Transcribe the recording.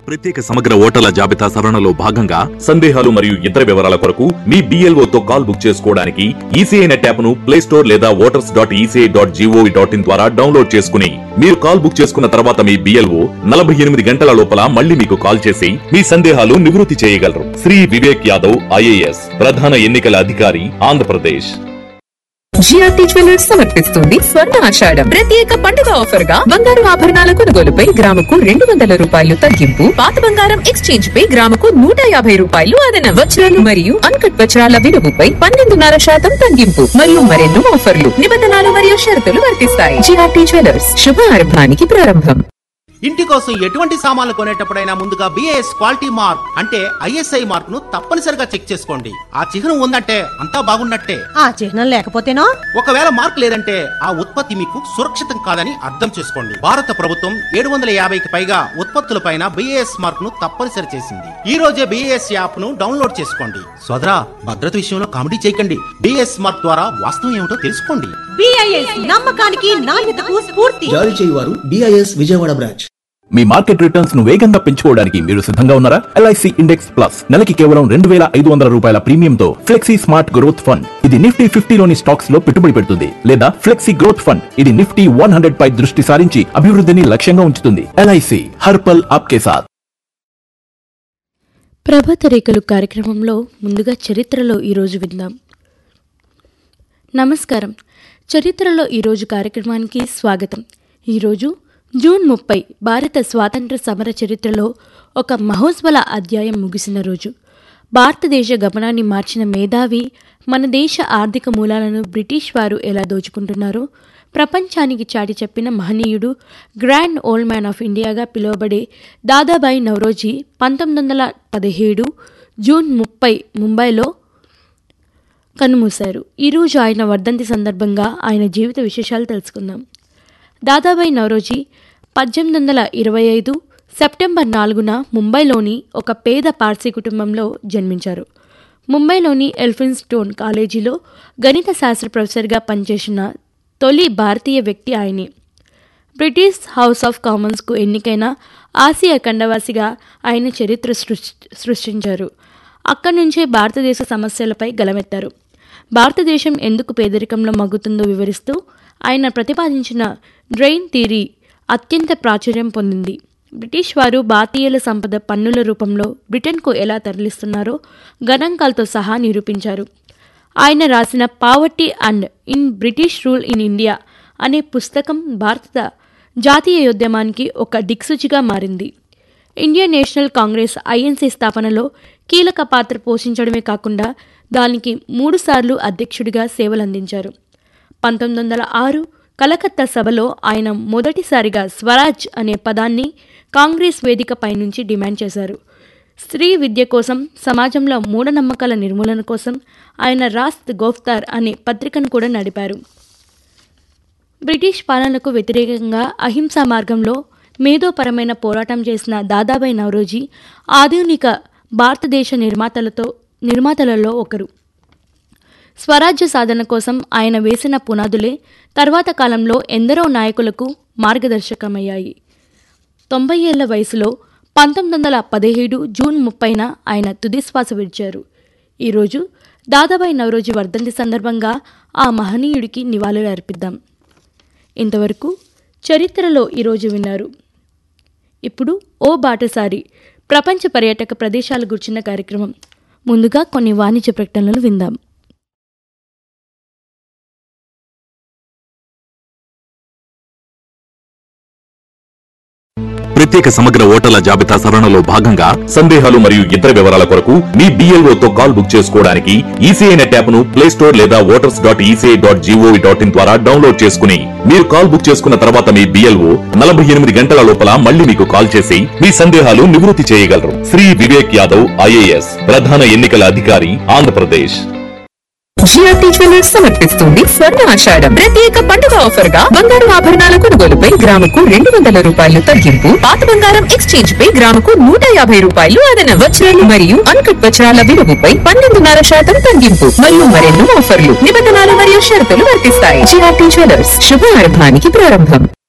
ప్రత్యేక సమగ్ర ఓటర్ల జాబితా సవరణలో భాగంగా సందేహాలు మరియు ఇతర వివరాల కొరకు మీ BLO తో కాల్ బుక్ చేసుకోవడానికి ఈసీఐ నెట్ యాప్ ను ప్లే స్టోర్ లేదా voters dot ECI dot G O V dot in ద్వారా డౌన్లోడ్ చేసుకుని మీరు కాల్ బుక్ చేసుకున్న తర్వాత మీ బిఎల్ఓ నలభై ఎనిమిది గంటల లోపల మళ్ళీ మీకు కాల్ చేసి మీ సందేహాలు నివృత్తి చేయగలరు శ్రీ వివేక్ యాదవ్ ఐఏఎస్ ప్రధాన ఎన్నికల అధికారి ఆంధ్రప్రదేశ్ జిఆర్టీ జ్యువెలర్స్ సమర్పిస్తుంది స్వర్ణ ఆషాఢం ప్రత్యేక పండుగ ఆఫర్ గా బంగారు ఆభరణాల కొనుగోలుపై గ్రాముకు రెండు వందల రూపాయలు తగ్గింపు పాత బంగారం ఎక్స్చేంజ్ పై గ్రాముకు నూట యాభై రూపాయలు అదనం వజ్రాలు మరియు అన్కట్ వజ్రాల విలువపై పన్నెండున్నర శాతం తగ్గింపు మరియు మరెన్నో ఆఫర్లు నిబంధనలు మరియు షరతులు వర్తిస్తాయి జిఆర్టీ జ్యువెలర్స్ శుభారంభానికి ప్రారంభం ఇంటి కోసం ఎటువంటి సామాన్లు కొనేటప్పుడైనా ముందుగా బిఏఎస్ క్వాలిటీ మార్క్ అంటే ఐఎస్ఐ మార్క్ ను తప్పనిసరిగా చెక్ చేసుకోండి ఆ చిహ్నం ఉందంటే అంతా బాగున్నట్టే ఆ చిహ్నం లేకపోతేనో ఒకవేళ మార్క్ లేదంటే ఆ ఉత్పత్తి మీకు సురక్షితం కాదని అర్థం చేసుకోండి భారత ప్రభుత్వం ఏడు వందల యాభైకి పైగా ఉత్పత్తులపైన బిఏఎస్ మార్క్ ను తప్పనిసరి చేసింది ఈ రోజే బిఏఎస్ యాప్ ను డౌన్లోడ్ చేసుకోండి సోదరా భద్రత విషయంలో కామెడీ చేయకండి బిఏఎస్ మార్క్ ద్వారా వాస్తవం ఏమిటో తెలుసుకోండి బిఐఎస్ నమ్మకానికి నాణ్యతకు స్ఫూర్తి జారీ చేయువారు బిఐఎస్ విజయవాడ బ్రాంచ్ మీ మార్కెట్ రిటర్న్స్ ను వేగంగా పెంచుకోవడానికి మీరు సిద్ధంగా ఉన్నారా ఎల్ఐసి ఇండెక్స్ ప్లస్ నెలకి కేవలం రెండు వేల ఐదు వందల రూపాయల ప్రీమియంతో ఫ్లెక్సీ స్మార్ట్ గ్రోత్ ఫండ్ ఇది నిఫ్టీ ఫిఫ్టీలోని స్టాక్స్ లో పెట్టుబడి పెడుతుంది లేదా ఫ్లెక్సీ గ్రోత్ ఫండ్ ఇది నిఫ్టీ వన్ హండ్రెడ్ పై దృష్టి సారించి అభివృద్ధిని లక్ష్యంగా ఉంచుతుంది ఎల్ఐసి హర్పల్ ఆప్కే సాథ్ ప్రభాత రేఖలు కార్యక్రమంలో ముందుగా చరిత్రలో ఈరోజు విందాం నమస్కారం చరిత్రలో ఈరోజు కార్యక్రమానికి స్వాగతం ఈరోజు జూన్ ముప్పై భారత స్వాతంత్ర సమర చరిత్రలో ఒక మహోజ్వల అధ్యాయం ముగిసిన రోజు భారతదేశ గమనాన్ని మార్చిన మేధావి మన దేశ ఆర్థిక మూలాలను బ్రిటిష్ వారు ఎలా దోచుకుంటున్నారో ప్రపంచానికి చాటి చెప్పిన మహనీయుడు గ్రాండ్ ఓల్డ్ మ్యాన్ ఆఫ్ ఇండియాగా పిలువబడే దాదాబాయి నవరోజీ పంతొమ్మిది వందల పదిహేడు జూన్ ముప్పై ముంబైలో కన్నుమూశారు ఈరోజు ఆయన వర్ధంతి సందర్భంగా ఆయన జీవిత విశేషాలు తెలుసుకుందాం దాదాబాయి నవరోజీ పద్దెనిమిది వందల ఇరవై ఐదు సెప్టెంబర్ నాలుగున ముంబైలోని ఒక పేద పార్సీ కుటుంబంలో జన్మించారు ముంబైలోని ఎల్ఫిన్ స్టోన్ కాలేజీలో గణిత శాస్త్ర ప్రొఫెసర్గా పనిచేసిన తొలి భారతీయ వ్యక్తి ఆయనే బ్రిటిష్ హౌస్ ఆఫ్ కామన్స్కు ఎన్నికైన ఆసియా ఖండవాసిగా ఆయన చరిత్ర సృష్టి సృష్టించారు అక్కడి నుంచే భారతదేశ సమస్యలపై గలమెత్తారు భారతదేశం ఎందుకు పేదరికంలో మగ్గుతుందో వివరిస్తూ ఆయన ప్రతిపాదించిన డ్రైన్ థీరీ అత్యంత ప్రాచుర్యం పొందింది బ్రిటిష్ వారు భారతీయుల సంపద పన్నుల రూపంలో బ్రిటన్కు ఎలా తరలిస్తున్నారో గణాంకాలతో సహా నిరూపించారు ఆయన రాసిన poverty and in British rule in India అనే పుస్తకం భారత జాతీయోద్యమానికి ఒక దిక్సూచిగా మారింది ఇండియన్ నేషనల్ కాంగ్రెస్ ఐఎన్సీ స్థాపనలో కీలక పాత్ర పోషించడమే కాకుండా దానికి మూడుసార్లు అధ్యక్షుడిగా సేవలందించారు పంతొమ్మిది వందల ఆరు కలకత్తా సభలో ఆయన మొదటిసారిగా స్వరాజ్ అనే పదాన్ని కాంగ్రెస్ వేదికపై నుంచి డిమాండ్ చేశారు స్త్రీ విద్య కోసం సమాజంలో మూఢనమ్మకాల నిర్మూలన కోసం ఆయన రాస్త్ గోఫ్తార్ అనే పత్రికను కూడా నడిపారు బ్రిటిష్ పాలనకు వ్యతిరేకంగా అహింసా మార్గంలో మేధోపరమైన పోరాటం చేసిన దాదాబాయి నవరోజీ ఆధునిక భారతదేశ నిర్మాతలతో నిర్మాతలలో ఒకరు స్వరాజ్య సాధన కోసం ఆయన వేసిన పునాదులే తర్వాత కాలంలో ఎందరో నాయకులకు మార్గదర్శకమయ్యాయి తొంభై ఏళ్ల వయసులో పంతొమ్మిది వందల పదిహేడు జూన్ ముప్పైన ఆయన తుదిశ్వాస విడిచారు ఈరోజు దాదాబాయి నవరోజీ వర్ధంతి సందర్భంగా ఆ మహనీయుడికి నివాళులు అర్పిద్దాం ఇంతవరకు చరిత్రలో ఈరోజు విన్నారు ఇప్పుడు ఓ బాటసారి ప్రపంచ పర్యాటక ప్రదేశాల గుర్చిన కార్యక్రమం ముందుగా కొన్ని వాణిజ్య ప్రకటనలు విందాం ప్రత్యేక సమగ్ర ఓటర్ల జాబితా సవరణలో భాగంగా సందేహాలు మరియు ఇతర వివరాల కొరకు మీ BLO తో కాల్ బుక్ చేసుకోవడానికి ఈసీఐ నెట్ యాప్ ను ప్లే స్టోర్ లేదా voters dot ECI dot G O V dot in ద్వారా డౌన్లోడ్ చేసుకుని మీరు కాల్ బుక్ చేసుకున్న తర్వాత మీ బిఎల్ఓ నలభై ఎనిమిది గంటల లోపల మళ్ళీ మీకు కాల్ చేసి మీ సందేహాలు నివృత్తి చేయగలరు శ్రీ వివేక్ యాదవ్ ఐఏఎస్ ప్రధాన ఎన్నికల అధికారి ఆంధ్రప్రదేశ్ జిఆర్టీ జ్యువెలర్స్ సమర్పిస్తుంది స్వర్ణ ఆషాఢం ప్రత్యేక పండుగ ఆఫర్ గా బంగారు ఆభరణాల కొనుగోలుపై గ్రాముకు రెండు వందల రూపాయలు తగ్గింపు పాత బంగారం ఎక్స్చేంజ్ పై గ్రాముకు నూట యాభై రూపాయలు అదనం వజ్రాలు మరియు అన్కట్ వజ్రాల విలువపై పన్నెండున్నర శాతం తగ్గింపు మరియు మరెన్నో ఆఫర్లు నిబంధనలు మరియు షరతులు వర్తిస్తాయి జిఆర్టీ జ్యువెలర్స్ శుభారంభానికి ప్రారంభం